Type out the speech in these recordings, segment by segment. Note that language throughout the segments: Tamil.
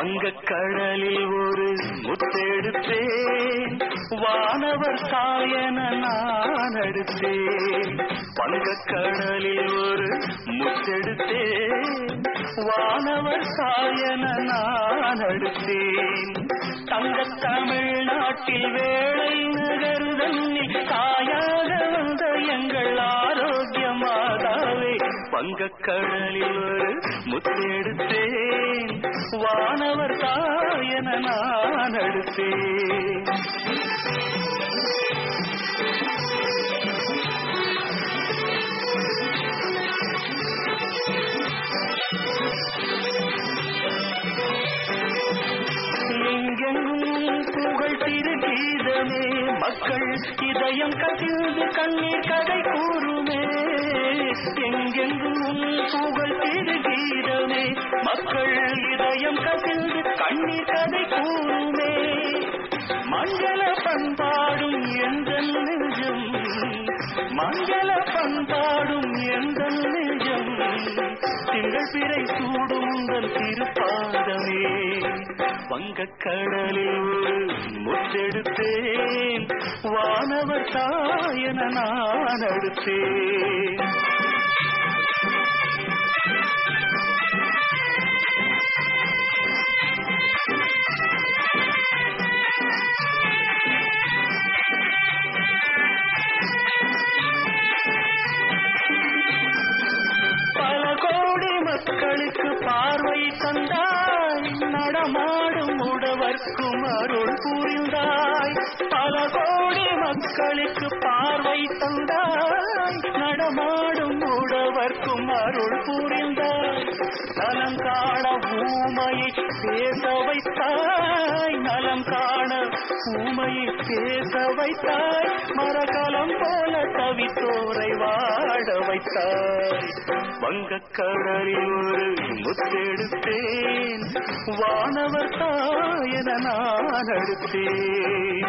வங்கக்கடலில் ஒரு முத்தெடுத்தேன் வானவர் தாயன நான் அடுத்தேன் வங்கக்கடலில் ஒரு முத்தெடுத்தேன் வானவர் தாயன நான் அடுத்தேன் தங்க தமிழ்நாட்டில் வேளை நகருதன்னில் தாயாக வந்த எங்கள் ஆரோக்கிய மாதாவே வங்கக்கடலில் ஒரு முத்தெடுத்தேன் வானவர் தாயன நான் அடுத்தேன் எங்கெங்கும் புகழ் திருகீதமே மக்கள் இதயம் கசிந்து கண்ணீர் கதை கூறுமே எங்கெங்கும் புகழ் திருகீதமே மக்கள் இதயம் கசிந்து கண்ணீர் கதை கூறுமே மங்கள பண்பாடும் எந்த நெஞ்சம் மங்கள பண்பாடும் எந்த நெஞ்சம் திங்கள் பிறை சூடும் உங்கள் திருப்பாதமே வங்கக்கடலில் ஒரு முத்தெடுத்தேன் வானவர் தாயன நான் அடுத்தேன் பல கோடி மக்களுக்கு பார்வை தந்தாய் நடமாடும் உடவர்க்கும் அருள் புரிந்தாய் பல கோடி மக்களுக்கு பார்வை தந்தாய் நடமாடும் உடவர்க்கும் அருள் புரிந்தாய் நலம் காண ஊமையை பேச வைத்தாய் நலம் காண ஊமையை பேச வைத்தாய் மரகலம் போல தவித்தோரை வாழ வைத்தாய் வங்கக்கடலில் ஒரு முத்தெடுத்தேன் வானவர் தாயன நான் அடுத்தேன்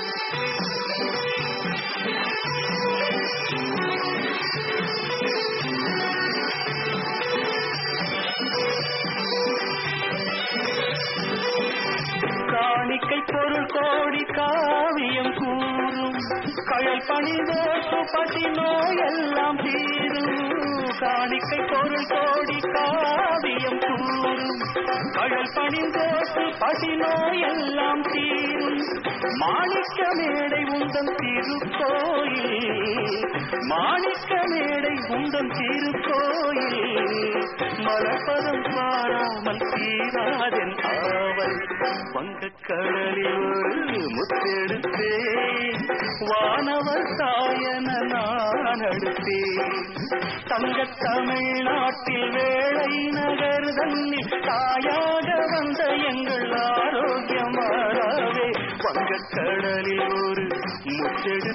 காணிக்கை பொருள் கோடி காவியம் கூறும் கயல் பணிதோசு பசி நோயெல்லாம் தீரும் காணிக்கை பொருள் கோடி காவியம் கூறும் கயல் பணிதோசு பசி நோயெல்லாம் தீரும் மாணிக்க மேடை உந்தன் திருக்கோயில் மாணிக்க மேடை உந்தன் திருக்கோயில் மலப்பதம் பாராமல் தீராதென் ஆவல் வங்கக்கடலில் ஒரு முத்தெடுத்தேன் வானவர் தாயன நான் அடுத்தேன் தங்க தமிழ்நாட்டில் வேளை நகர் தன்னில் தாயாக வந்த எங்கள் ஆரோக்கியமாறாவே வங்கக்கடலில் ஒரு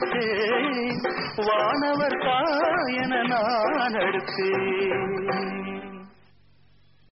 முத்தெடுத்தேன் வானவர் தாயன நான் அடுத்தேன்